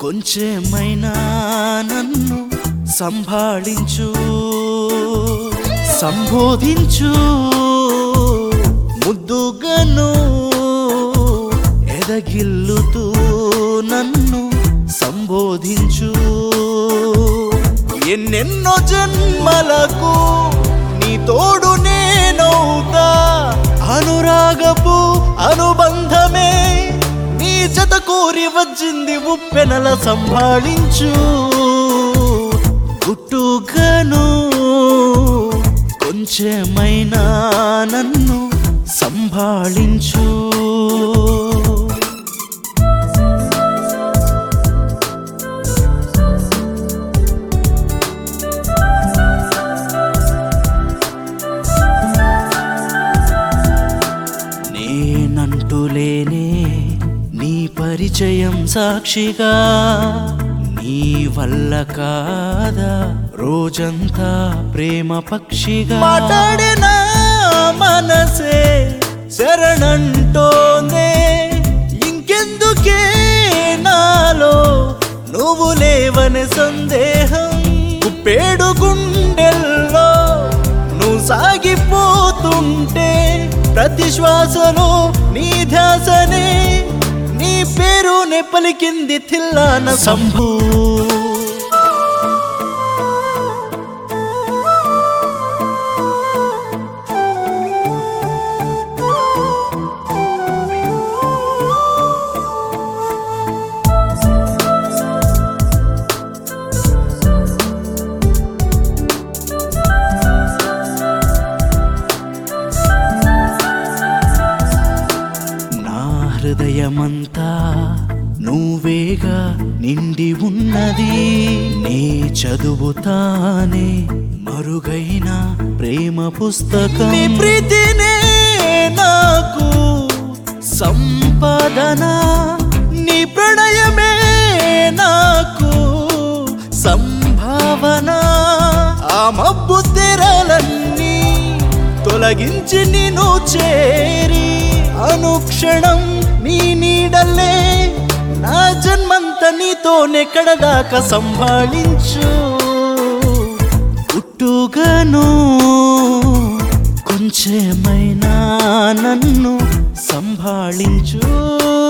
కొంచెమైనా నన్ను సంభాళించు సంబోధించు ముద్దుగను ఎదగిల్లుతూ నన్ను సంబోధించు ఎన్నెన్నో జన్మలకు నీ తోడు నేనవుతా అనురాగపు అనుబంధమే నీ జత కోరి వచ్చింది ఉప్పెనల సంభాళించు గుట్టుగను కొంచెమైనా నన్ను సంభాళించు నేనంటులేనే నీ పరిచయం సాక్షిగా నీ వల్ల కాదా రోజంతా ప్రేమ పక్షిగా మాట్లాడిన మనసే శరణంటోందే ఇంకెందుకే నాలో నువ్వు లేవని సందేహం పేడు గుండెల్లో నువ్వు సాగిపోతుంటే ప్రతి శ్వాసలో నీ ధ్యాసనే నీ పేరునే పలికింది తిల్లాన సంభూ నా హృదయమంతా నువ్వేగా నిండి ఉన్నది నీ చదువుతానే మరుగైన ప్రేమ పుస్తకం నీ ప్రీతినే నాకు సంపాదన నీ ప్రణయమే నాకు సంభావన ఆ మబ్బు తెరలన్నీ తొలగించి నిన్ను చేరి అనుక్షణం నీ నీడలే నా జన్మంత నీతోనే కడదాకా సంభాళించు పుట్టుగాను కొంచెమైనా నన్ను సంభాళించు